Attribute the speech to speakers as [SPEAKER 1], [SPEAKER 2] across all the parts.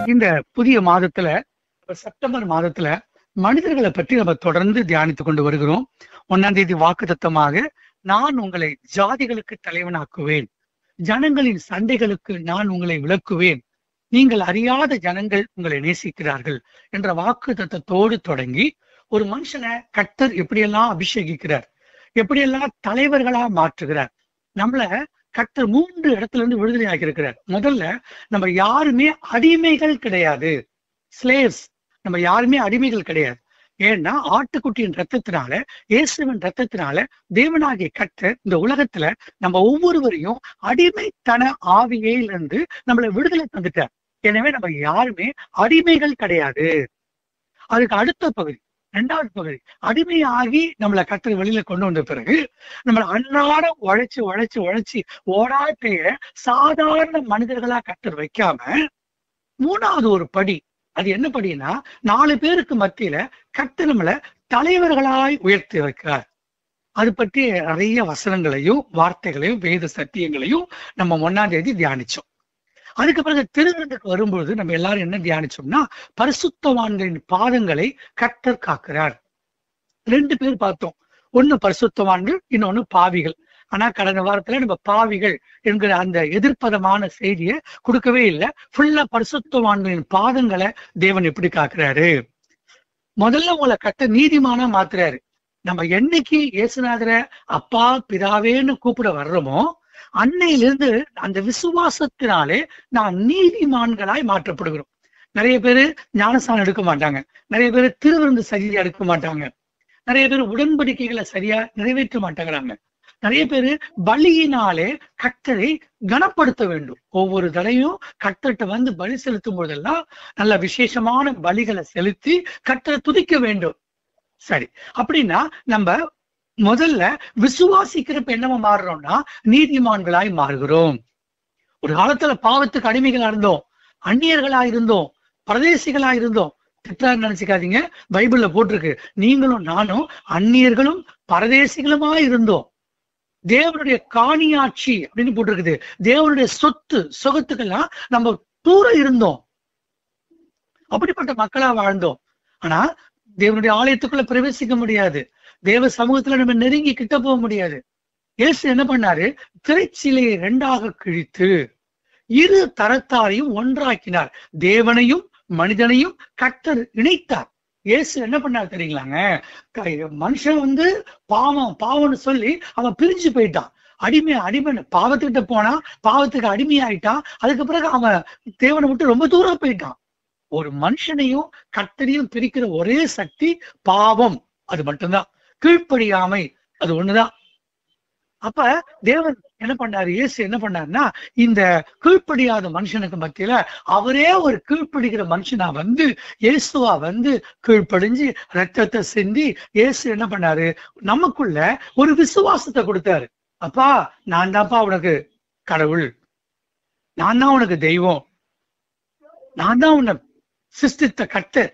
[SPEAKER 1] இந்த புதிய மாதத்துல செப்டம்பர் மாதத்துல மனிதர்களை பற்றி நம்ம தொடர்ந்து தியானித்துக் கொண்டு வருகிறோம் ஒன்னாம் தேதி வாக்குத்தத்தமாக நான் உங்களை ஜாதிகளுக்கு தலைவனாக்குவேன் ஜனங்களின் சண்டைகளுக்கு நான் உங்களை விளக்குவேன் நீங்கள் அறியாத ஜனங்கள் உங்களை நேசிக்கிறார்கள் என்ற வாக்கு தத்தத்தோடு தொடங்கி ஒரு மனுஷனை கர்த்தர் எப்படியெல்லாம் அபிஷேகிக்கிறார் எப்படியெல்லாம் தலைவர்களா மாற்றுகிறார் நம்மள கர்த்தர் மூன்று இடத்துல இருந்து விடுதலை ஆகியிருக்கிறார் முதல்ல நம்ம யாருமே அடிமைகள் கிடையாது ஸ்லேவ்ஸ் நம்ம யாருமே அடிமைகள் கிடையாது ஏன்னா ஆட்டுக்குட்டியின் ரத்தத்தினால இயேசுவின் ரத்தத்தினால தேவனாகிய கர்த்தர் இந்த உலகத்துல நம்ம ஒவ்வொருவரையும் அடிமைத்தன ஆவியிலிருந்து நம்மளை விடுதலை தந்துட்டார் எனவே நம்ம யாருமே அடிமைகள் கிடையாது அதுக்கு அடுத்த பகுதி ரெண்டாவது பகுதி அடிமையாகி நம்மளை கர்த்தர் வெளியில கொண்டு வந்த பிறகு நம்மளை அன்றாடம் உழைச்சு உழைச்சு உழைச்சு ஓடாட்டைய சாதாரண மனிதர்களா கர்த்தர் வைக்காம மூணாவது ஒரு படி அது என்ன படினா நாலு பேருக்கு மத்தியில கர்த்தர் நம்மளை தலைவர்களாய் உயர்த்தி வைக்கிறார் அது பற்றி நிறைய வசனங்களையும் வார்த்தைகளையும் வேத சத்தியங்களையும் நம்ம ஒன்னாம் தேதி தியானிச்சோம் அதுக்கு பிறகு திருவிருந்துக்கு வரும்பொழுது நம்ம எல்லாரும் என்ன தியானிச்சோம்னா பரிசுத்தவான்களின் பாதங்களை கர்த்தர் காக்கிறார் ரெண்டு பேர் பார்த்தோம் ஒண்ணு பரிசுத்தவான்கள் இன்னொன்னு பாவிகள் ஆனா கடந்த வாரத்துல நம்ம பாவிகள் என்கிற அந்த எதிர்ப்பதமான செய்தியை கொடுக்கவே இல்லை ஃபுல்லா பரிசுத்தவான்களின் பாதங்களை தேவன் எப்படி காக்குறாரு முதல்ல உங்களை கட்ட நீதிமானா மாத்துறாரு நம்ம என்னைக்கு இயேசுநாதர அப்பா பிதாவேன்னு கூப்பிட வர்றோமோ அன்னையிலிருந்து அந்த விசுவாசத்தினாலே நான் நீதிமான்களாய் மாற்றப்படுகிறோம் நிறைய பேரு ஞானஸ்தானம் எடுக்க மாட்டாங்க நிறைய பேர் திருவிருந்து சரியா எடுக்க மாட்டாங்க நிறைய பேர் உடன்படிக்கைகளை சரியா நிறைவேற்ற மாட்டேங்கிறாங்க நிறைய பேரு பலியினாலே கர்த்தரை கனப்படுத்த வேண்டும் ஒவ்வொரு தடையும் கர்த்தர்கிட்ட வந்து பலி செலுத்தும் போதெல்லாம் நல்ல விசேஷமான பலிகளை செலுத்தி கர்த்தரை துதிக்க வேண்டும் சரி அப்படின்னா நம்ம முதல்ல விசுவாசிக்கிறப்ப என்னவா மாறுறோம்னா நீதிமான்களாய் மாறுகிறோம் ஒரு காலத்துல பாவத்துக்கு அடிமைகளா இருந்தோம் அந்நியர்களா இருந்தோம் பிரதேசிகளா இருந்தோம் திட்டாரு நினைச்சுக்காதீங்க பைபிள்ல போட்டிருக்கு நீங்களும் நானும் அந்நியர்களும் பரதேசிகளுமா இருந்தோம் தேவனுடைய காணியாட்சி அப்படின்னு போட்டிருக்குது தேவனுடைய சொத்து சொகத்துக்கெல்லாம் நம்ம தூரம் இருந்தோம் அப்படிப்பட்ட மக்களா வாழ்ந்தோம் ஆனா தேவனுடைய ஆலயத்துக்குள்ள பிரவேசிக்க முடியாது தேவ சமூகத்துல நம்ம நெருங்கி கிட்ட போக முடியாது இயேசு என்ன பண்ணாரு திரைச்சிலையை ரெண்டாக கிழித்து இரு தரத்தாரையும் ஒன்றாக்கினார் தேவனையும் மனிதனையும் கர்த்தர் இணைத்தார் இயேசு என்ன பண்ணார் தெரியுங்களாங்க மனுஷன் வந்து பாவம் பாவம்னு சொல்லி அவன் பிரிஞ்சு போயிட்டான் அடிமை அடிமை பாவத்துக்கிட்ட போனா பாவத்துக்கு அடிமையாயிட்டான் அதுக்கு பிறகு அவன் தேவனை விட்டு ரொம்ப தூரம் போயிட்டான் ஒரு மனுஷனையும் கர்த்தரையும் பிரிக்கிற ஒரே சக்தி பாவம் அது மட்டும்தான் கீழ்ப்படியாமை அது ஒண்ணுதான் அப்ப தேவன் என்ன பண்ணாரு இயேசு என்ன பண்ணாருன்னா இந்த கீழ்ப்படியாத மனுஷனுக்கு மத்தியில அவரே ஒரு கீழ்ப்படிக்கிற மனுஷனா வந்து இயேசுவா வந்து கீழ்ப்படிஞ்சு ரத்தத்தை சிந்தி இயேசு என்ன பண்ணாரு நமக்குள்ள ஒரு விசுவாசத்தை கொடுத்தாரு அப்பா நான் தான்ப்பா உனக்கு கடவுள் நான் தான் உனக்கு தெய்வம் நான் தான் உன்னை சிருஷ்டித்த கர்த்தர்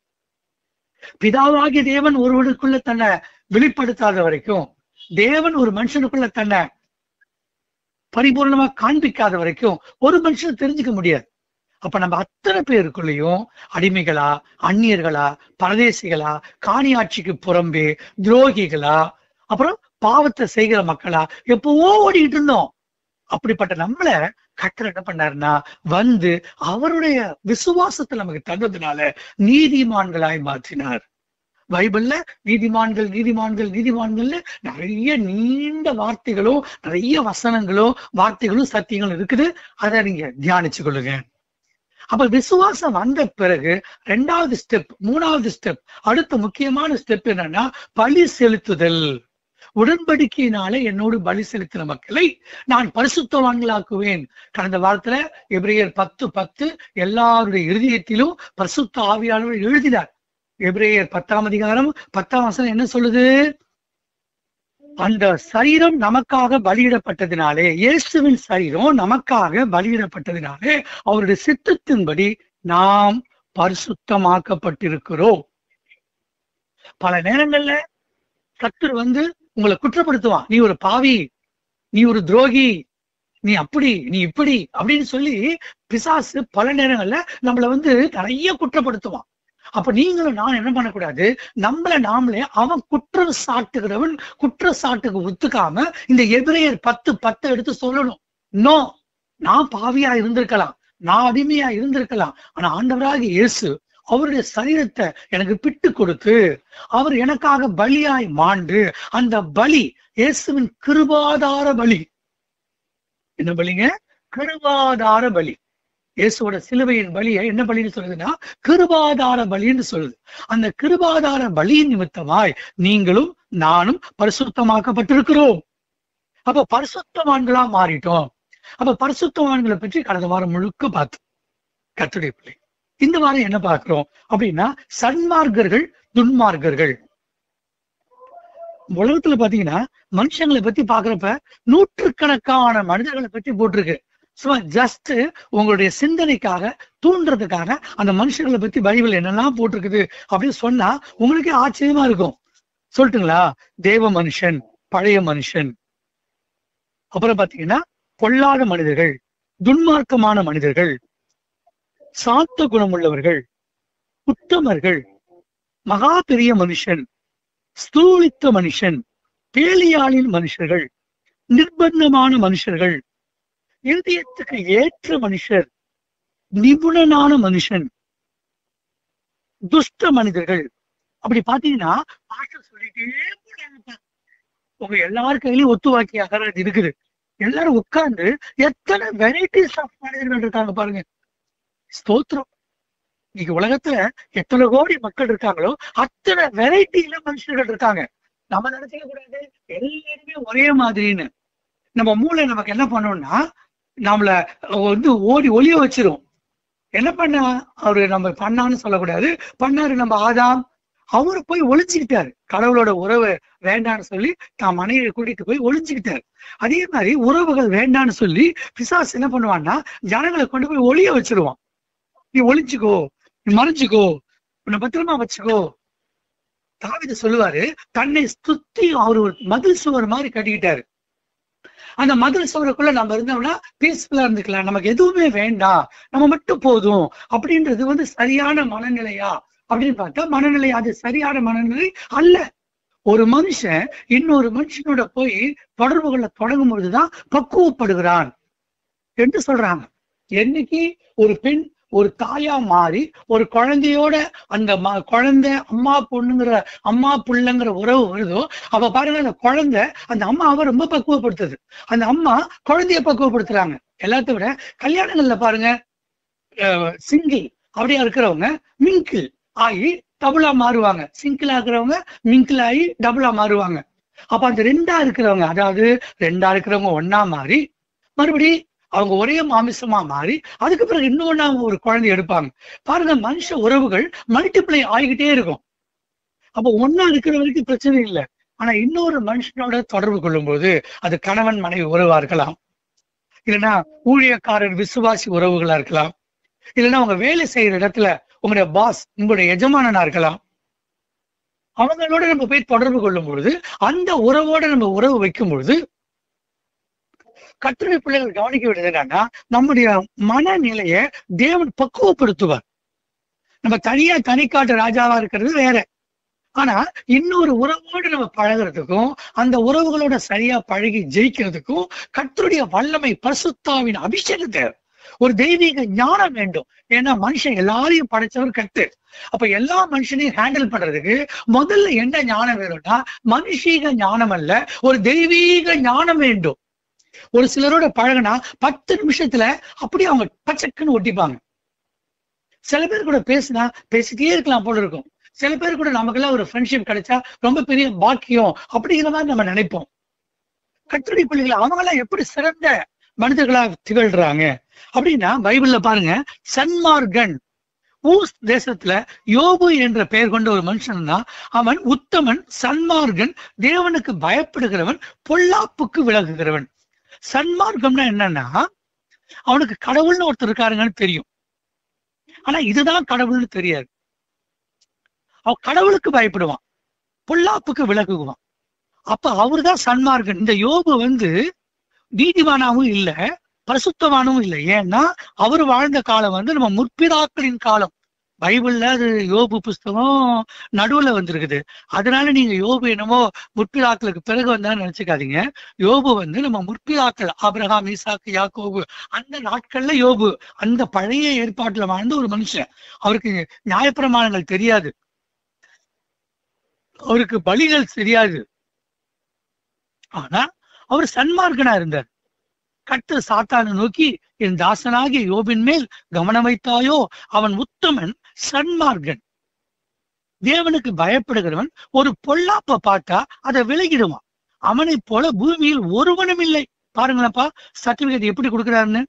[SPEAKER 1] பிதாவாகிய தேவன் ஒருவனுக்குள்ள தன்னை வெளிப்படுத்தாத வரைக்கும் தேவன் ஒரு மனுஷனுக்குள்ள தன்னை பரிபூர்ணமா காண்பிக்காத வரைக்கும் ஒரு மனுஷன் தெரிஞ்சுக்க முடியாது அப்ப நம்ம அத்தனை பேருக்குள்ளேயும் அடிமைகளா அந்நியர்களா பரதேசிகளா காணியாட்சிக்கு புறம்பே துரோகிகளா அப்புறம் பாவத்தை செய்கிற மக்களா எப்பவோ ஓடிட்டு இருந்தோம் அப்படிப்பட்ட நம்மள கர்த்தர் என்ன பண்ணாருன்னா வந்து அவருடைய விசுவாசத்தை நமக்கு தந்ததுனால நீதிமான்களாய் மாற்றினார் பைபிள்ல நீதிமான்கள் நீதிமான்கள் நீதிமான்கள்ல நிறைய நீண்ட வார்த்தைகளும் நிறைய வசனங்களும் வார்த்தைகளும் சத்தியங்களும் இருக்குது அதை நீங்க தியானிச்சு கொள்ளுங்க அப்ப விசுவாசம் வந்த பிறகு ரெண்டாவது ஸ்டெப் மூணாவது ஸ்டெப் அடுத்த முக்கியமான ஸ்டெப் என்னன்னா பலி செலுத்துதல் உடன்படிக்கையினால என்னோடு பலி செலுத்தின மக்களை நான் பரிசுத்தவான்களாக்குவேன் கடந்த வாரத்துல எபிரேயர் பத்து பத்து எல்லாருடைய இருதயத்திலும் பரிசுத்த ஆவியாளர் எழுதினார் எபிரேயர் பத்தாம் அதிகாரம் பத்தாம் வசனம் என்ன சொல்லுது அந்த சரீரம் நமக்காக பலியிடப்பட்டதினாலே இயேசுவின் சரீரம் நமக்காக பலியிடப்பட்டதினாலே அவருடைய சித்தத்தின்படி நாம் பரிசுத்தமாக்கப்பட்டிருக்கிறோம் பல நேரங்கள்ல கத்தர் வந்து உங்களை குற்றப்படுத்துவான் நீ ஒரு பாவி நீ ஒரு துரோகி நீ அப்படி நீ இப்படி அப்படின்னு சொல்லி பிசாசு பல நேரங்கள்ல நம்மள வந்து நிறைய குற்றப்படுத்துவான் அப்ப நீங்களும் நான் என்ன பண்ணக்கூடாது நம்மள நாமளே அவன் குற்றம் சாட்டுகிறவன் குற்ற சாட்டுக்கு ஒத்துக்காம இந்த எதிரையர் பத்து பத்து எடுத்து சொல்லணும் நோ நான் பாவியா இருந்திருக்கலாம் நான் அடிமையா இருந்திருக்கலாம் ஆனா ஆண்டவராக இயேசு அவருடைய சரீரத்தை எனக்கு பிட்டு கொடுத்து அவர் எனக்காக பலியாய் மாண்டு அந்த பலி இயேசுவின் கிருபாதார பலி என்ன பலிங்க கிருபாதார பலி இயேசுவோட சிலுவையின் பலியை என்ன பலின்னு சொல்லுதுன்னா கிருபாதார பலின்னு சொல்லுது அந்த கிருபாதார பலியின் நிமித்தமாய் நீங்களும் நானும் பரிசுத்தமாக்கப்பட்டிருக்கிறோம் அப்ப பரிசுத்தவான்களா மாறிட்டோம் அப்ப பரிசுத்தவான்களை பற்றி கடந்த வாரம் முழுக்க பார்த்தோம் கத்துடைய பிள்ளை இந்த வாரம் என்ன பார்க்கிறோம் அப்படின்னா சன்மார்க்கர்கள் துன்மார்க்கர்கள் உலகத்துல பாத்தீங்கன்னா மனுஷங்களை பத்தி பாக்குறப்ப நூற்றுக்கணக்கான மனிதர்களை பத்தி போட்டிருக்கு சும்மா ஜஸ்ட் உங்களுடைய சிந்தனைக்காக தூண்டுறதுக்காக அந்த மனுஷங்களை பத்தி பைபிள் என்னெல்லாம் போட்டிருக்குது அப்படின்னு சொன்னா உங்களுக்கே ஆச்சரியமா இருக்கும் சொல்லட்டுங்களா தேவ மனுஷன் பழைய மனுஷன் அப்புறம் பாத்தீங்கன்னா பொல்லாத மனிதர்கள் துன்மார்க்கமான மனிதர்கள் சாந்த குணமுள்ளவர்கள் உத்தமர்கள் மகா பெரிய மனுஷன் ஸ்தூலித்த மனுஷன் பேலியாளின் மனுஷர்கள் நிர்பந்தமான மனுஷர்கள் இருதயத்துக்கு ஏற்ற மனுஷர் நிபுணனான மனுஷன் துஷ்ட மனிதர்கள் அப்படி பாத்தீங்கன்னா பாஸ்டர் சொல்லிட்டே போறாங்கப்பா உங்க எல்லார் கையிலயும் ஒத்து வாக்கி அகராது இருக்குது எல்லாரும் உட்கார்ந்து எத்தனை வெரைட்டிஸ் ஆஃப் மனிதர்கள் இருக்காங்க பாருங்க ஸ்தோத்திரம் இன்னைக்கு உலகத்துல எத்தனை கோடி மக்கள் இருக்காங்களோ அத்தனை வெரைட்டில மனுஷர்கள் இருக்காங்க நம்ம நினைச்சுக்க கூடாது எல்லாருமே ஒரே மாதிரின்னு நம்ம மூளை நமக்கு என்ன பண்ணோம்னா நம்மள வந்து ஓடி ஒளிய வச்சிரும் என்ன பண்ணா அவரு நம்ம பண்ணான்னு சொல்லக்கூடாது பண்ணாரு நம்ம ஆதாம் அவரு போய் ஒளிச்சுக்கிட்டாரு கடவுளோட உறவு வேண்டான்னு சொல்லி தான் மனைவியை கூட்டிட்டு போய் ஒளிஞ்சுக்கிட்டாரு அதே மாதிரி உறவுகள் வேண்டான்னு சொல்லி பிசாசு என்ன பண்ணுவான்னா ஜனங்களை கொண்டு போய் ஒளிய வச்சிருவான் நீ ஒளிஞ்சுக்கோ நீ மறைஞ்சுக்கோ உன்னை பத்திரமா வச்சுக்கோ தாவித சொல்லுவாரு தன்னை சுத்தி அவர் ஒரு மதில் சுவர் மாதிரி கட்டிக்கிட்டாரு அந்த மதில் சுவருக்குள்ள நம்ம இருந்தோம்னா பீஸ்ஃபுல்லா இருந்துக்கலாம் நமக்கு எதுவுமே வேண்டாம் நம்ம மட்டும் போதும் அப்படின்றது வந்து சரியான மனநிலையா அப்படின்னு பார்த்தா மனநிலை அது சரியான மனநிலை அல்ல ஒரு மனுஷன் இன்னொரு மனுஷனோட போய் தொடர்புகளை தொடங்கும் பொழுதுதான் பக்குவப்படுகிறான் என்று சொல்றாங்க என்னைக்கு ஒரு பெண் ஒரு தாயா மாறி ஒரு குழந்தையோட அந்த ம- குழந்தை அம்மா பொண்ணுங்கிற அம்மா புள்ளங்கிற உறவு வருதோ அப்ப பாருங்க அந்த குழந்தை அந்த அம்மாவை ரொம்ப பக்குவப்படுத்துது அந்த அம்மா குழந்தைய பக்குவப்படுத்துறாங்க எல்லாத்த விட கல்யாணங்கள்ல பாருங்க சிங்கிள் அப்படியா இருக்கிறவங்க மிங்கிள் ஆகி டபுளா மாறுவாங்க சிங்கிளா இருக்கிறவங்க மிங்கிள் ஆகி டபுளா மாறுவாங்க அப்ப அந்த ரெண்டா இருக்கிறவங்க அதாவது ரெண்டா இருக்கிறவங்க ஒண்ணா மாறி மறுபடி அவங்க ஒரே மாமிசமா மாறி அதுக்கு பிறகு இன்னொன்னு அவங்க ஒரு குழந்தை எடுப்பாங்க பாருங்க மனுஷ உறவுகள் மல்டிப்ளை ஆகிக்கிட்டே இருக்கும் அப்ப ஒண்ணா இருக்கிற வரைக்கும் பிரச்சனை இல்லை ஆனா இன்னொரு மனுஷனோட தொடர்பு கொள்ளும்போது அது கணவன் மனைவி உறவா இருக்கலாம் இல்லைன்னா ஊழியக்காரர் விசுவாசி உறவுகளா இருக்கலாம் இல்லைன்னா உங்க வேலை செய்யற இடத்துல உங்களுடைய பாஸ் உங்களுடைய எஜமானனா இருக்கலாம் அவங்களோட நம்ம போய் தொடர்பு கொள்ளும் பொழுது அந்த உறவோட நம்ம உறவு வைக்கும் பொழுது கட்டுரை பிள்ளைகள் கவனிக்க வேண்டியது என்னன்னா நம்முடைய மனநிலையை தேவன் பக்குவப்படுத்துவார் நம்ம தனியா தனிக்காட்டு ராஜாவா இருக்கிறது வேற ஆனா இன்னொரு உறவோடு நம்ம பழகுறதுக்கும் அந்த உறவுகளோட சரியா பழகி ஜெயிக்கிறதுக்கும் கர்த்தருடைய வல்லமை பரிசுத்தாவின் அபிஷேகம் தேவை ஒரு தெய்வீக ஞானம் வேண்டும் ஏன்னா மனுஷன் எல்லாரையும் படைச்சவர் கத்து அப்ப எல்லா மனுஷனையும் ஹேண்டில் பண்றதுக்கு முதல்ல என்ன ஞானம் வேணும்னா மனுஷீக ஞானம் அல்ல ஒரு தெய்வீக ஞானம் வேண்டும் ஒரு சிலரோட பழகுனா பத்து நிமிஷத்துல அப்படியே அவங்க பச்சக்குன்னு ஒட்டிப்பாங்க சில பேர் கூட பேசினா பேசிட்டே இருக்கலாம் போல இருக்கும் சில பேர் கூட நமக்கெல்லாம் ஒரு ஃப்ரெண்ட்ஷிப் கிடைச்சா ரொம்ப பெரிய பாக்கியம் அப்படிங்கிற மாதிரி நம்ம நினைப்போம் கட்டுரை பிள்ளைகள் அவங்கெல்லாம் எப்படி சிறந்த மனிதர்களா திகழ்றாங்க அப்படின்னா பைபிள்ல பாருங்க சன்மார்கன் ஊஸ் தேசத்துல யோபு என்ற பெயர் கொண்ட ஒரு மனுஷன் தான் அவன் உத்தமன் சன்மார்கன் தேவனுக்கு பயப்படுகிறவன் பொல்லாப்புக்கு விலகுகிறவன் சன்மார்க்கம்னா என்னன்னா அவனுக்கு கடவுள்னு ஒருத்தர் இருக்காருங்கன்னு தெரியும் ஆனா இதுதான் கடவுள்னு தெரியாது அவன் கடவுளுக்கு பயப்படுவான் பொல்லாப்புக்கு விலகுவான் அப்ப அவர்தான் சன்மார்க்கன் இந்த யோபு வந்து நீதிமானாவும் இல்ல பரிசுத்தமானவும் இல்லை ஏன்னா அவர் வாழ்ந்த காலம் வந்து நம்ம முற்பிதாக்களின் காலம் பைபிள்ல அது யோபு புஸ்தகம் நடுவுல வந்திருக்குது அதனால நீங்க யோபு என்னமோ முற்பிதாக்களுக்கு பிறகு வந்தா நினைச்சுக்காதீங்க யோபு வந்து நம்ம முற்பிதாக்கள் ஆபிரகாம் ஈசாக்கு யாக்கோபு அந்த நாட்கள்ல யோபு அந்த பழைய ஏற்பாட்டுல வாழ்ந்த ஒரு மனுஷன் அவருக்கு நியாயப்பிரமாணங்கள் தெரியாது அவருக்கு பலிகள் தெரியாது ஆனா அவர் சன்மார்க்கனா இருந்தார் கட்டு சாத்தானை நோக்கி என் தாசனாகிய யோபின் மேல் கவனம் வைத்தாயோ அவன் உத்தமன் சன்மார்க்கன் தேவனுக்கு பயப்படுகிறவன் ஒரு பொல்லாப்ப பார்த்தா அதை விலகிடுவான் அவனைப் போல பூமியில் ஒருவனும் இல்லை பாருங்களேன்ப்பா சர்டிபிகேட் எப்படி கொடுக்குறாருன்னு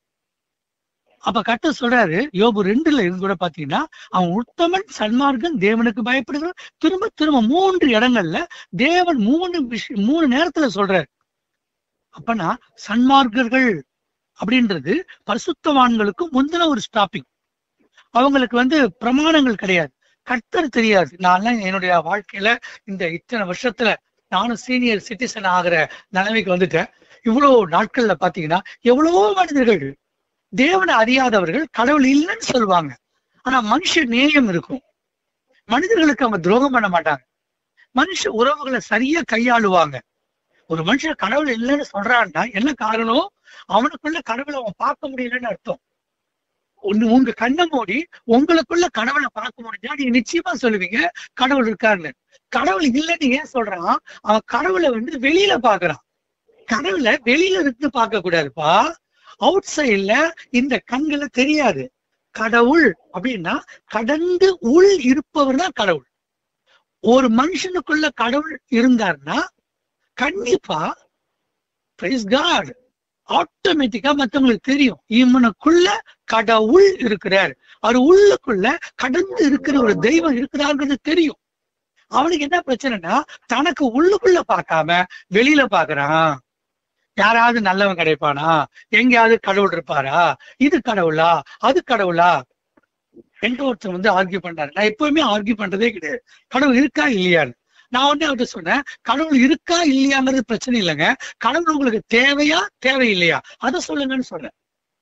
[SPEAKER 1] அப்ப கட்ட சொல்றாரு யோபு ரெண்டுல இருந்து கூட பாத்தீங்கன்னா அவன் உத்தமன் சன்மார்க்கன் தேவனுக்கு பயப்படுகிறான் திரும்ப திரும்ப மூன்று இடங்கள்ல தேவன் மூணு விஷயம் மூணு நேரத்துல சொல்றாரு அப்பனா சன்மார்க்கர்கள் அப்படின்றது பரிசுத்தவான்களுக்கு முந்தின ஒரு ஸ்டாப்பிங் அவங்களுக்கு வந்து பிரமாணங்கள் கிடையாது கர்த்தர் தெரியாது நான்லாம் என்னுடைய வாழ்க்கையில இந்த இத்தனை வருஷத்துல நானும் சீனியர் சிட்டிசன் ஆகிற நிலைமைக்கு வந்துட்டேன் இவ்வளவு நாட்கள்ல பாத்தீங்கன்னா எவ்வளவோ மனிதர்கள் தேவனை அறியாதவர்கள் கடவுள் இல்லைன்னு சொல்லுவாங்க ஆனா மனுஷ நேயம் இருக்கும் மனிதர்களுக்கு அவங்க துரோகம் பண்ண மாட்டாங்க மனுஷ உறவுகளை சரியா கையாளுவாங்க ஒரு மனுஷன் கடவுள் இல்லைன்னு சொல்றான்னா என்ன காரணம் அவனுக்குள்ள கடவுளை அவன் பார்க்க முடியலன்னு அர்த்தம் ஒண்ணு உங்க கண்ணை மூடி உங்களுக்குள்ள கடவுளை பார்க்க முடிஞ்சா நீங்க நிச்சயமா சொல்லுவீங்க கடவுள் இருக்காருன்னு கடவுள் இல்லைன்னு ஏன் சொல்றான் அவன் கடவுளை வந்து வெளியில பாக்குறான் கடவுளை வெளியில இருந்து பார்க்க கூடாதுப்பா அவுட் சைட்ல இந்த கண்களை தெரியாது கடவுள் அப்படின்னா கடந்து உள் இருப்பவர் தான் கடவுள் ஒரு மனுஷனுக்குள்ள கடவுள் இருந்தார்னா கண்டிப்பா பிரைஸ் காட் ஆட்டோமேட்டிக்கா மத்தவங்களுக்கு தெரியும் இவனுக்குள்ள கடவுள் இருக்கிறார் அவர் உள்ளுக்குள்ள கடந்து இருக்கிற ஒரு தெய்வம் இருக்கிறாருங்கிறது தெரியும் அவனுக்கு என்ன பிரச்சனைனா தனக்கு உள்ளுக்குள்ள பார்க்காம வெளியில பாக்குறான் யாராவது நல்லவன் கிடைப்பானா எங்கேயாவது கடவுள் இருப்பாரா இது கடவுளா அது கடவுளா எங்க ஒருத்தர் வந்து ஆர்கியூ பண்றாரு நான் எப்பவுமே ஆர்கியூ பண்றதே கிடையாது கடவுள் இருக்கா இல்லையான்னு நான் உடனே அவர்கிட்ட சொன்னேன் கடவுள் இருக்கா இல்லையாங்கிறது பிரச்சனை இல்லைங்க கடவுள் உங்களுக்கு தேவையா தேவையில்லையா அதை சொல்லுங்கன்னு சொன்னேன்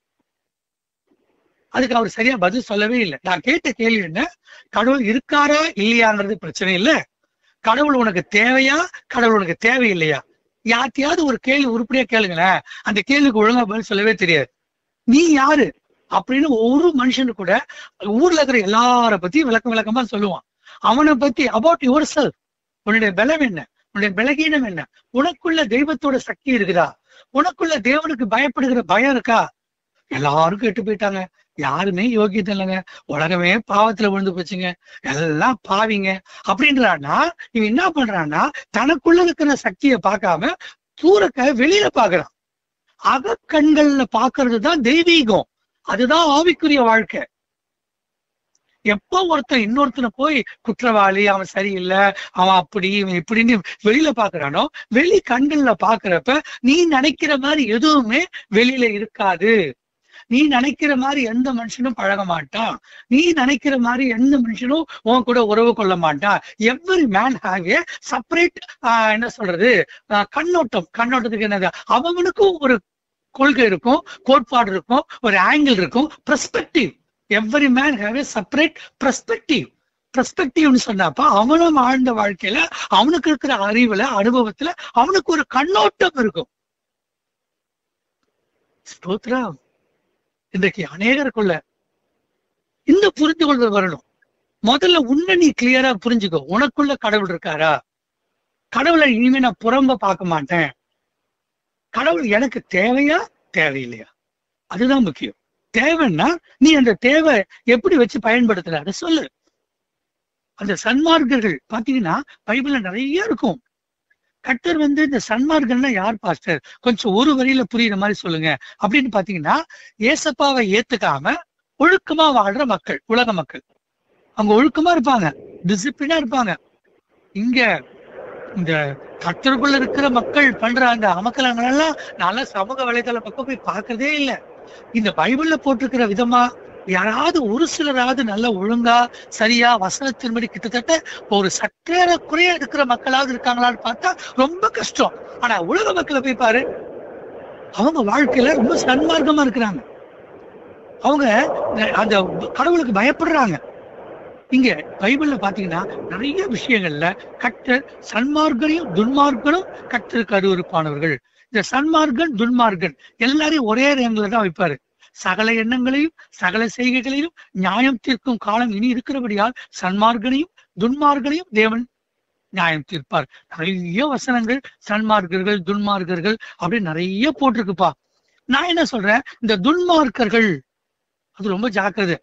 [SPEAKER 1] அதுக்கு அவர் சரியா பதில் சொல்லவே இல்லை நான் கேட்ட கேள்வி என்ன கடவுள் இருக்காரா இல்லையாங்கிறது பிரச்சனை இல்ல கடவுள் உனக்கு தேவையா கடவுள் உனக்கு தேவையில்லையா யார்த்தையாவது ஒரு கேள்வி உருப்படியா கேளுங்களேன் அந்த கேள்விக்கு ஒழுங்கா பதில் சொல்லவே தெரியாது நீ யாரு அப்படின்னு ஒரு மனுஷனு கூட ஊர்ல இருக்கிற எல்லார பத்தியும் விளக்கம் விளக்கமா சொல்லுவான் அவனை பத்தி அபவுட் யுவர் செல்ஃப் உன்னுடைய பலம் என்ன உன்னுடைய பலகீனம் என்ன உனக்குள்ள தெய்வத்தோட சக்தி இருக்குதா உனக்குள்ள தேவனுக்கு பயப்படுகிற பயம் இருக்கா எல்லாரும் கெட்டு போயிட்டாங்க யாருமே யோகியத்தை இல்லைங்க உலகமே பாவத்துல விழுந்து போச்சுங்க எல்லாம் பாவிங்க அப்படின்றான்னா இவன் என்ன பண்றான்னா தனக்குள்ள இருக்கிற சக்தியை பார்க்காம தூரக்க வெளியில பாக்குறான் அகக்கண்கள்ல பாக்குறது தான் தெய்வீகம் அதுதான் ஆவிக்குரிய வாழ்க்கை எப்போ ஒருத்தன் இன்னொருத்தனை போய் குற்றவாளி அவன் சரியில்லை அவன் அப்படி இவன் இப்படின்னு வெளியில பாக்குறானோ வெளி கண்கள்ல பாக்குறப்ப நீ நினைக்கிற மாதிரி எதுவுமே வெளியில இருக்காது நீ நினைக்கிற மாதிரி எந்த மனுஷனும் பழக மாட்டான் நீ நினைக்கிற மாதிரி எந்த மனுஷனும் உன் கூட உறவு கொள்ள மாட்டான் every man have a separate என்ன சொல்றது ஆஹ் கண்ணோட்டம் கண்ணோட்டத்துக்கு என்னது அவனுக்கும் ஒரு கொள்கை இருக்கும் கோட்பாடு இருக்கும் ஒரு ஆங்கிள் இருக்கும் perspective every man have a separate perspective பெர்ஸ்பெக்டிவ்னு சொன்னாப்பா அவனும் வாழ்ந்த வாழ்க்கையில அவனுக்கு இருக்கிற அறிவுல அனுபவத்துல அவனுக்கு ஒரு கண்ணோட்டம் இருக்கும் ஸ்தோத்ரம் இன்றைக்கு அநேகருக்குள்ள இந்த புரிந்து கொள்வது வரணும் முதல்ல உன்னை நீ கிளியரா புரிஞ்சுக்கோ உனக்குள்ள கடவுள் இருக்காரா கடவுளை இனிமே நான் புறம்ப பார்க்க மாட்டேன் கடவுள் எனக்கு தேவையா தேவையில்லையா அதுதான் முக்கியம் தேவைன்னா நீ அந்த தேவை எப்படி வச்சு பயன்படுத்துற அதை சொல்லு அந்த சன்மார்க்கர்கள் பாத்தீங்கன்னா பைபிள்ல நிறைய இருக்கும் கட்டர் வந்து இந்த சன்மார்க்கன்னா யார் பாஸ்டர் கொஞ்சம் ஒரு வரியில புரியுற மாதிரி சொல்லுங்க அப்படின்னு பாத்தீங்கன்னா ஏசப்பாவை ஏத்துக்காம ஒழுக்கமா வாழ்ற மக்கள் உலக மக்கள் அவங்க ஒழுக்கமா இருப்பாங்க டிசிப்ளினா இருப்பாங்க இங்க இந்த கத்தருக்குள்ள இருக்கிற மக்கள் பண்ற அந்த அமக்கலங்களெல்லாம் நான் சமூக வலைதள பக்கம் போய் பார்க்கறதே இல்லை இந்த பைபிள்ல போட்டிருக்கிற விதமா யாராவது ஒரு சிலராவது நல்ல ஒழுங்கா சரியா வசனத்தின்படி கிட்டத்தட்ட ஒரு சற்றேற குறைய இருக்கிற மக்களாவது இருக்காங்களான்னு பார்த்தா ரொம்ப கஷ்டம் ஆனா உலக மக்களை போய் பாரு அவங்க வாழ்க்கையில ரொம்ப சன்மார்க்கமா இருக்கிறாங்க அவங்க அந்த கடவுளுக்கு பயப்படுறாங்க இங்க பைபிள்ல பாத்தீங்கன்னா நிறைய விஷயங்கள்ல கர்த்தர் சன்மார்க்கரையும் துன்மார்க்கனும் கர்த்தருக்கு அருவருப்பானவர்கள் இந்த சன்மார்க்கன் துன்மார்க்கன் எல்லாரையும் ஒரே ரேங்கில தான் வைப்பாரு சகல எண்ணங்களையும் சகல செய்கைகளையும் நியாயம் தீர்க்கும் காலம் இனி இருக்கிறபடியால் சன்மார்க்கனையும் துன்மார்க்கனையும் தேவன் நியாயம் தீர்ப்பார் நிறைய வசனங்கள் சன்மார்க்கர்கள் துன்மார்க்கர்கள் அப்படி நிறைய போட்டிருக்குப்பா நான் என்ன சொல்றேன் இந்த துன்மார்க்கர்கள் அது ரொம்ப ஜாக்கிரதை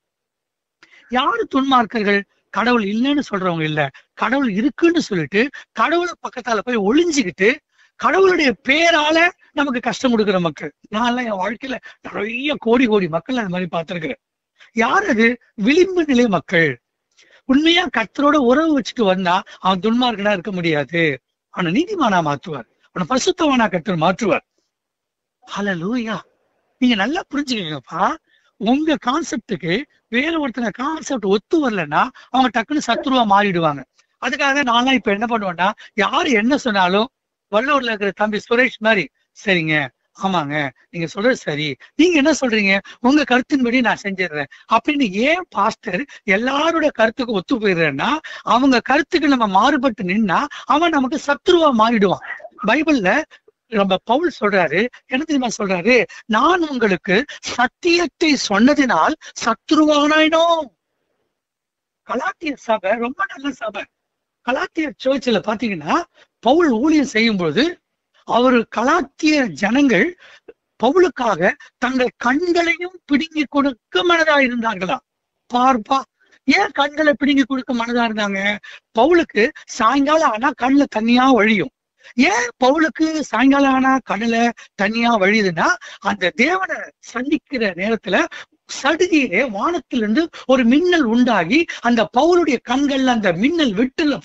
[SPEAKER 1] யாரு துன்மார்க்கர்கள் கடவுள் இல்லைன்னு சொல்றவங்க இல்ல கடவுள் இருக்குன்னு சொல்லிட்டு கடவுள் பக்கத்தால போய் ஒளிஞ்சுக்கிட்டு கடவுளுடைய பேரால நமக்கு கஷ்டம் கொடுக்குற மக்கள் நான் என் வாழ்க்கையில நிறைய கோடி கோடி மக்கள் அந்த மாதிரி பார்த்திருக்கிறேன் யார் அது விளிம்பு நிலை மக்கள் உண்மையா கர்த்தரோட உறவு வச்சுட்டு வந்தா அவன் துன்மார்க்கனா இருக்க முடியாது அவனை நீதிமானா மாற்றுவார் அவனை பசுத்தவனா கர்த்தர் மாற்றுவார் ஹalleluya நீங்க நல்லா புரிஞ்சுக்கங்கப்பா உங்க கான்செப்டுக்கு வேற ஒருத்தங்க கான்செப்ட் ஒத்து வரலன்னா அவங்க டக்குன்னு சத்துருவா மாறிடுவாங்க அதுக்காக நான்லாம் இப்ப என்ன பண்ணுவேன்னா யாரு என்ன சொன்னாலும் வல்லூர்ல இருக்கிற தம்பி சுரேஷ் மாதிரி சரிங்க ஆமாங்க நீங்க சொல்றது சரி நீங்க என்ன சொல்றீங்க உங்க கருத்தின்படி நான் செஞ்சிடுறேன் அப்படின்னு ஏன் பாஸ்டர் எல்லாரோட கருத்துக்கு ஒத்து போயிடுறேன்னா அவங்க கருத்துக்கு நம்ம மாறுபட்டு நின்னா அவன் நமக்கு சத்துருவா மாறிடுவான் பைபிள்ல நம்ம பவுல் சொல்றாரு என்ன தெரியுமா சொல்றாரு நான் உங்களுக்கு சத்தியத்தை சொன்னதினால் சத்ருவானாயினோம் கலாத்திய சபை ரொம்ப நல்ல சபை கலாத்திய சர்ச்சில் பாத்தீங்கன்னா பவுல் ஊழியம் செய்யும் பொழுது அவர் கலாத்திய ஜனங்கள் பவுலுக்காக தங்கள் கண்களையும் பிடுங்கி கொடுக்க மனதா இருந்தார்களா பார்ப்பா ஏன் கண்களை பிடுங்கி கொடுக்க மனதா இருந்தாங்க பவுலுக்கு சாயங்காலம் ஆனா கண்ணுல தண்ணியா வழியும் ஏன் பவுலுக்கு சாயங்காலம் ஆனா கண்ணுல தண்ணியா வழியுதுன்னா அந்த தேவனை சந்திக்கிற நேரத்துல சடுதியிலே வானத்திலிருந்து ஒரு மின்னல் உண்டாகி அந்த பவுலுடைய கண்கள்ல அந்த மின்னல் விட்டுலப்ப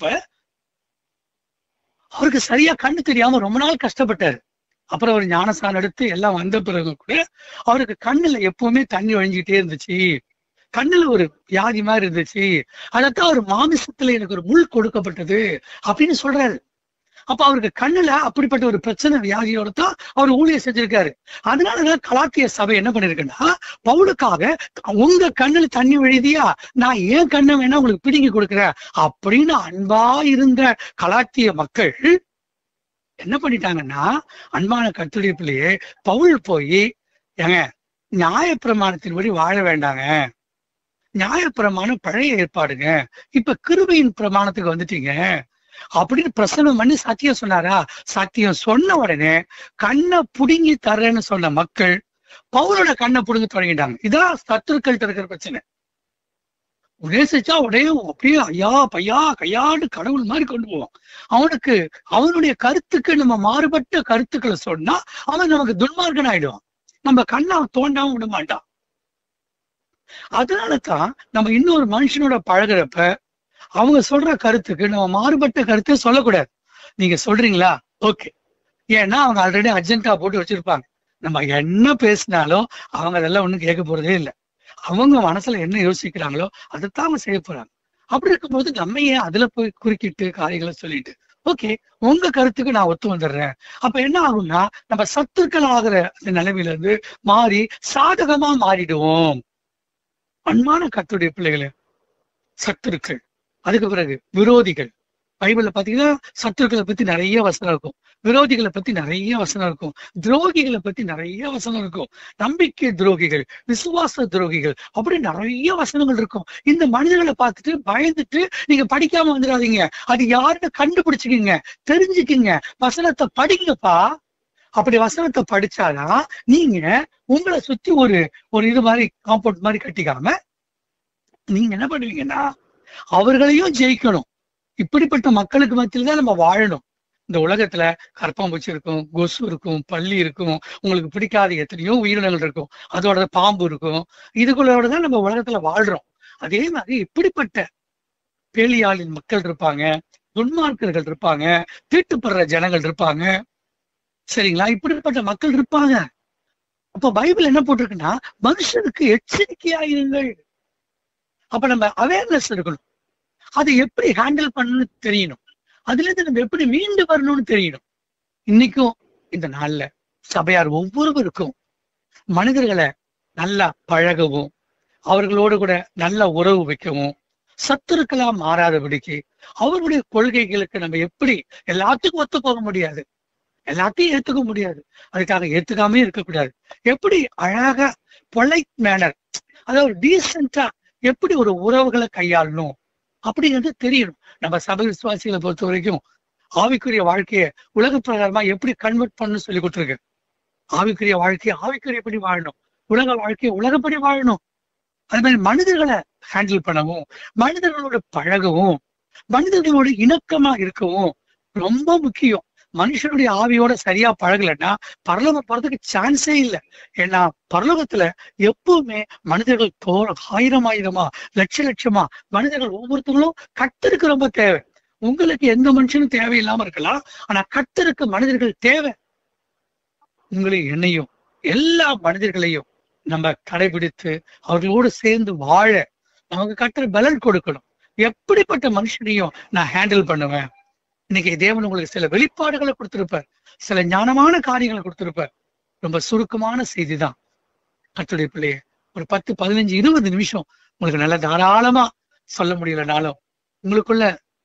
[SPEAKER 1] அவருக்கு சரியா கண்ணு தெரியாம ரொம்ப நாள் கஷ்டப்பட்டாரு அப்புறம் அவர் ஞானசான் எடுத்து எல்லாம் வந்த பிறகு கூட அவருக்கு கண்ணுல எப்பவுமே தண்ணி வழிஞ்சிட்டே இருந்துச்சு கண்ணுல ஒரு வியாதி மாதிரி இருந்துச்சு அதைத்தான் ஒரு மாமிசத்துல எனக்கு ஒரு முள் கொடுக்கப்பட்டது அப்படின்னு சொல்றாரு அப்ப அவருக்கு கண்ணுல அப்படிப்பட்ட ஒரு பிரச்சனை வியாதியோட தான் அவர் ஊழியர் செஞ்சிருக்காரு அதனாலதான் கலாத்திய சபை என்ன பண்ணிருக்குன்னா பவுலுக்காக உங்க கண்ணுல தண்ணி வழிதியா நான் ஏன் கண்ணை வேணா உங்களுக்கு பிடுங்கி கொடுக்குறேன் அப்படின்னு அன்பா இருந்த கலாத்திய மக்கள் என்ன பண்ணிட்டாங்கன்னா அன்பான கத்துடைய பிள்ளையே பவுல் போய் ஏங்க நியாயப்பிரமாணத்தின்படி வாழ வேண்டாங்க நியாயப்பிரமாணம் பழைய ஏற்பாடுங்க இப்ப கிருபையின் பிரமாணத்துக்கு வந்துட்டீங்க அப்படின்னு பிரசனம் பண்ணி சத்தியம் சொன்னாரா சத்தியம் சொன்ன உடனே கண்ணை புடுங்கி தரேன்னு சொன்ன மக்கள் பவுலோட கண்ணை புடுங்க தொடங்கிட்டாங்க இதான் சத்துருக்கள்கிட்ட இருக்கிற பிரச்சனை நேசிச்சா உடனே அப்படியே ஐயா பையா கையாண்டு கடவுள் மாதிரி கொண்டு போவான் அவனுக்கு அவனுடைய கருத்துக்கு நம்ம மாறுபட்ட கருத்துக்களை சொன்னா அவன் நமக்கு துன்மார்க்கன் ஆயிடுவான் நம்ம கண்ணை அவன் தோண்டாம விட மாட்டான் அதனால தான் நம்ம இன்னொரு மனுஷனோட பழகுறப்ப அவங்க சொல்ற கருத்துக்கு நம்ம மாறுபட்ட கருத்தை சொல்லக்கூடாது நீங்க சொல்றீங்களா ஓகே ஏன்னா அவங்க ஆல்ரெடி அர்ஜென்டா போட்டு வச்சிருப்பாங்க நம்ம என்ன பேசினாலும் அவங்க அதெல்லாம் ஒண்ணும் கேட்க போறதே இல்லை அவங்க மனசுல என்ன யோசிக்கிறாங்களோ அதைத்தான் அவங்க செய்ய போறாங்க அப்படி இருக்கும்போது நம்ம ஏன் அதுல போய் குறுக்கிட்டு காரியங்களை சொல்லிட்டு ஓகே உங்க கருத்துக்கு நான் ஒத்து வந்துடுறேன் அப்ப என்ன ஆகும்னா நம்ம சத்துக்கள் ஆகிற அந்த நிலைமையில இருந்து மாறி சாதகமா மாறிடுவோம் அன்பான கத்துடைய பிள்ளைகளே சத்துருக்கள் அதுக்கு பிறகு விரோதிகள் பைபிள்ல பாத்தீங்கன்னா சத்துருக்களை பத்தி நிறைய வசனம் இருக்கும் விரோதிகளை பத்தி நிறைய வசனம் இருக்கும் துரோகிகளை பத்தி நிறைய வசனம் இருக்கும் நம்பிக்கை துரோகிகள் விசுவாச துரோகிகள் அப்படி நிறைய வசனங்கள் இருக்கும் இந்த மனிதர்களை பார்த்துட்டு பயந்துட்டு நீங்க படிக்காம வந்துடாதீங்க அது யாருன்னு கண்டுபிடிச்சுக்கிங்க தெரிஞ்சுக்கிங்க வசனத்தை படிங்கப்பா அப்படி வசனத்தை படிச்சாதான் நீங்க உங்களை சுத்தி ஒரு ஒரு இது மாதிரி காம்பவுண்ட் மாதிரி கட்டிக்காம நீங்க என்ன பண்ணுவீங்கன்னா அவர்களையும் ஜெயிக்கணும் இப்படிப்பட்ட மக்களுக்கு மத்தியில தான் நம்ம வாழணும் இந்த உலகத்துல கற்பம்பூச்சி இருக்கும் கொசு இருக்கும் பள்ளி இருக்கும் உங்களுக்கு பிடிக்காத எத்தனையோ உயிரினங்கள் இருக்கும் அதோட பாம்பு இருக்கும் இதுக்குள்ளோட தான் நம்ம உலகத்துல வாழ்றோம் அதே மாதிரி இப்படிப்பட்ட பேலியாளின் மக்கள் இருப்பாங்க துன்மார்க்கர்கள் இருப்பாங்க தீட்டுப்படுற ஜனங்கள் இருப்பாங்க சரிங்களா இப்படிப்பட்ட மக்கள் இருப்பாங்க அப்ப பைபிள் என்ன போட்டிருக்குன்னா மனுஷனுக்கு எச்சரிக்கையா இருங்கள் அப்ப நம்ம அவேர்னஸ் இருக்கணும் அதை எப்படி ஹேண்டில் பண்ணணும்னு தெரியணும் அதுல இருந்து நம்ம எப்படி மீண்டு வரணும்னு தெரியணும் இன்னைக்கும் இந்த நாள்ல சபையார் ஒவ்வொருவருக்கும் மனிதர்களை நல்லா பழகவும் அவர்களோடு கூட நல்ல உறவு வைக்கவும் சத்துருக்களா மாறாதபடிக்கு அவர்களுடைய கொள்கைகளுக்கு நம்ம எப்படி எல்லாத்துக்கும் ஒத்து போக முடியாது எல்லாத்தையும் ஏத்துக்க முடியாது அதுக்காக ஏத்துக்காம இருக்கக்கூடாது எப்படி அழகா பொலைட் மேனர் அதாவது டீசெண்டா எப்படி ஒரு உறவுகளை கையாளணும் அப்படிங்கிறது தெரியணும் நம்ம சபை விசுவாசிகளை பொறுத்த வரைக்கும் ஆவிக்குரிய வாழ்க்கைய உலக பிரகாரமா எப்படி கன்வெர்ட் பண்ணு சொல்லி கொடுத்துருக்கு ஆவிக்குரிய வாழ்க்கையை ஆவிக்குரியபடி வாழணும் உலக வாழ்க்கையை உலகப்படி வாழணும் அது மாதிரி மனிதர்களை ஹேண்டில் பண்ணவும் மனிதர்களோட பழகவும் மனிதர்களோட இணக்கமா இருக்கவும் ரொம்ப முக்கியம் மனுஷனுடைய ஆவியோட சரியா பழகலைன்னா பரலோகம் போறதுக்கு சான்ஸே இல்லை ஏன்னா பரலோகத்துல எப்பவுமே மனிதர்கள் தோற ஆயிரம் ஆயிரமா லட்ச லட்சமா மனிதர்கள் ஒவ்வொருத்தங்களும் கத்தருக்கு ரொம்ப தேவை உங்களுக்கு எந்த மனுஷனும் தேவையில்லாம இருக்கலாம் ஆனா கத்தருக்கு மனிதர்கள் தேவை உங்களையும் என்னையும் எல்லா மனிதர்களையும் நம்ம கடைபிடித்து அவர்களோடு சேர்ந்து வாழ நமக்கு கட்டுற பலன் கொடுக்கணும் எப்படிப்பட்ட மனுஷனையும் நான் ஹேண்டில் பண்ணுவேன் இன்னைக்கு தேவன் உங்களுக்கு சில வெளிப்பாடுகளை கொடுத்திருப்பார் சில ஞானமான காரியங்களை கொடுத்திருப்பார் ரொம்ப சுருக்கமான செய்தி தான் கத்துடைய பிள்ளைய ஒரு பத்து பதினஞ்சு இருபது நிமிஷம் உங்களுக்கு நல்ல தாராளமா சொல்ல முடியலனாலும் உங்களுக்குள்ள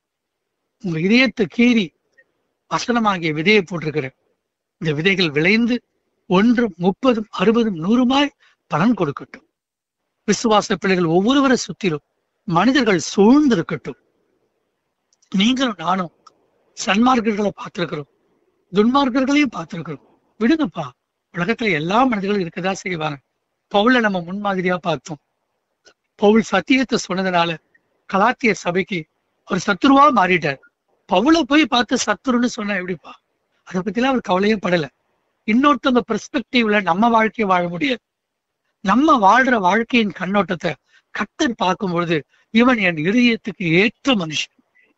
[SPEAKER 1] உங்க இதயத்தை கீறி வசனமாகிய விதையை போட்டிருக்கிற இந்த விதைகள் விளைந்து ஒன்றும் முப்பதும் அறுபதும் நூறுமாய் பலன் கொடுக்கட்டும் விசுவாச பிள்ளைகள் ஒவ்வொருவரை சுற்றிலும் மனிதர்கள் சூழ்ந்திருக்கட்டும் நீங்களும் நானும் சன்மார்க்கர்களை பார்த்திருக்கிறோம் துன்மார்க்கர்களையும் பார்த்திருக்கிறோம் விடுங்கப்பா உலகத்துல எல்லா மனிதர்களும் இருக்கதா செய்வாங்க பவுல நம்ம முன்மாதிரியா பார்த்தோம் பவுல் சத்தியத்தை சொன்னதுனால கலாத்திய சபைக்கு ஒரு சத்துருவா மாறிட்டார் பவுல போய் பார்த்து சத்துருன்னு சொன்னா எப்படிப்பா அதை பத்திலாம் அவர் கவலையும் படல இன்னொருத்தவங்க பெர்ஸ்பெக்டிவ்ல நம்ம வாழ்க்கையை வாழ முடியாது நம்ம வாழ்ற வாழ்க்கையின் கண்ணோட்டத்தை கத்தர் பார்க்கும்பொழுது இவன் என் இதயத்துக்கு ஏற்ற மனுஷன்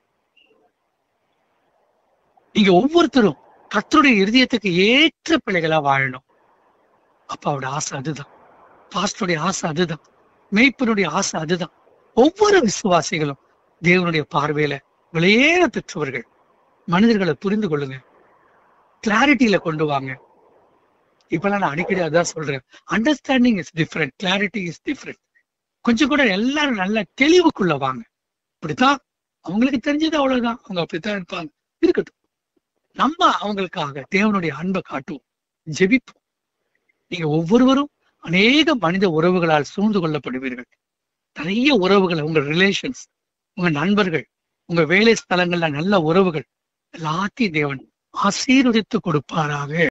[SPEAKER 1] நீங்க ஒவ்வொருத்தரும் கத்தருடைய இருதயத்துக்கு ஏற்ற பிள்ளைகளா வாழணும் அப்ப அவருடைய ஆசை அதுதான் பாஸ்டருடைய ஆசை அதுதான் மெய்ப்பனுடைய ஆசை அதுதான் ஒவ்வொரு விசுவாசிகளும் தேவனுடைய பார்வையில விலையேற பெற்றவர்கள் மனிதர்களை புரிந்து கொள்ளுங்க கிளாரிட்டியில கொண்டு வாங்க இப்பெல்லாம் நான் அடிக்கடி அதான் சொல்றேன் understanding is different clarity is different கொஞ்சம் கூட எல்லாரும் நல்ல தெளிவுக்குள்ள வாங்க இப்படித்தான் அவங்களுக்கு தெரிஞ்சது அவ்வளவுதான் அவங்க அப்படித்தான் இருப்பாங்க இருக்கட்டும் நம்ம அவங்களுக்காக தேவனுடைய அன்பை காட்டுவோம் ஜெபிப்போம் நீங்க ஒவ்வொருவரும் அநேக மனித உறவுகளால் சூழ்ந்து கொள்ளப்படுவீர்கள் நிறைய உறவுகள் உங்க ரிலேஷன்ஸ் உங்க நண்பர்கள் உங்க வேலை ஸ்தலங்கள்ல நல்ல உறவுகள் எல்லாத்தையும் தேவன் ஆசீர்வதித்து கொடுப்பாராக